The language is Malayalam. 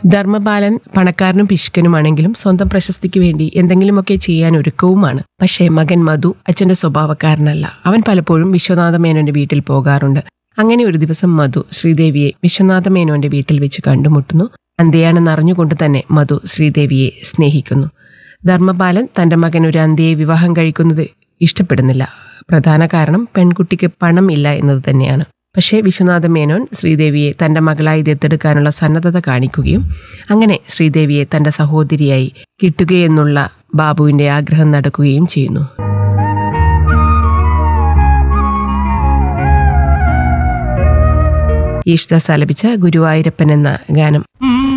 ധർമ്മപാലൻ പണക്കാരനും പിശുക്കനുമാണെങ്കിലും സ്വന്തം പ്രശസ്തിക്ക് വേണ്ടി എന്തെങ്കിലുമൊക്കെ ചെയ്യാൻ ഒരുക്കവുമാണ് പക്ഷേ മകൻ മധു അച്ഛന്റെ സ്വഭാവക്കാരനല്ല അവൻ പലപ്പോഴും വിശ്വനാഥ മേനോന്റെ വീട്ടിൽ പോകാറുണ്ട് അങ്ങനെ ഒരു ദിവസം മധു ശ്രീദേവിയെ വിശ്വനാഥ മേനോന്റെ വീട്ടിൽ വെച്ച് കണ്ടുമുട്ടുന്നു അന്ത്യയാണെന്ന് അറിഞ്ഞുകൊണ്ട് തന്നെ മധു ശ്രീദേവിയെ സ്നേഹിക്കുന്നു ധർമ്മപാലൻ തന്റെ മകൻ ഒരു അന്ത്യയെ വിവാഹം കഴിക്കുന്നത് ഇഷ്ടപ്പെടുന്നില്ല പ്രധാന കാരണം പെൺകുട്ടിക്ക് പണം ഇല്ല എന്നത് തന്നെയാണ് പക്ഷേ വിശ്വനാഥ മേനോൻ ശ്രീദേവിയെ തന്റെ മകളായി ദത്തെടുക്കാനുള്ള സന്നദ്ധത കാണിക്കുകയും അങ്ങനെ ശ്രീദേവിയെ തന്റെ സഹോദരിയായി കിട്ടുകയെന്നുള്ള ബാബുവിന്റെ ആഗ്രഹം നടക്കുകയും ചെയ്യുന്നു യേശുദാസ് ആലപിച്ച ഗുരുവായൂരപ്പൻ എന്ന ഗാനം